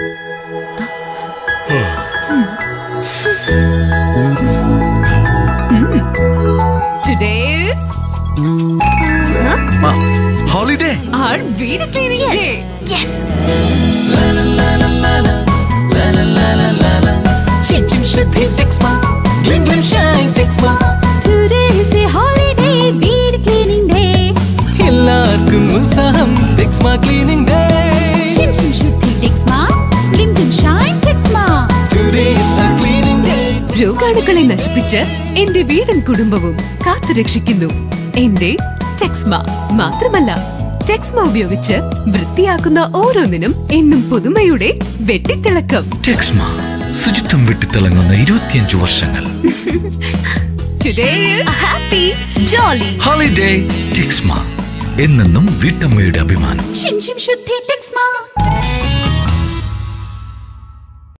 Today's holiday our വീട് cleaning day. Yes. Chim chim Shruti Texma. Glim glim shine Texma. Today is a holiday, വീട് cleaning day. എല്ലാവർക്കും ഉത്സാഹം Texma cleaning day Chim chim ശുദ്ധി Texma, glim glim shine Texma. Today is the cleaning day രോഗാണുക്കളെ നശിപ്പിച്ച് എന്റെ വീടും കുടുംബവും കാത്തുരക്ഷിക്കുന്നു എന്റെ ടെക്സ്മ മാത്രമല്ല ടെക്സ്മ ഉപയോഗിച്ച് വൃത്തിയാക്കുന്ന ഓരോന്നിനും എന്നും പുതുമയുടെ വെട്ടിത്തിളക്കം ടെക്സ്മ ശുചിത്വം വെട്ടിത്തിളങ്ങുന്ന ഇരുപത്തിയഞ്ചു വർഷങ്ങൾ today happy jolly holiday Texma എന്നെന്നും വീട്ടമ്മയുടെ അഭിമാനം Chim chim ശുദ്ധി Texma.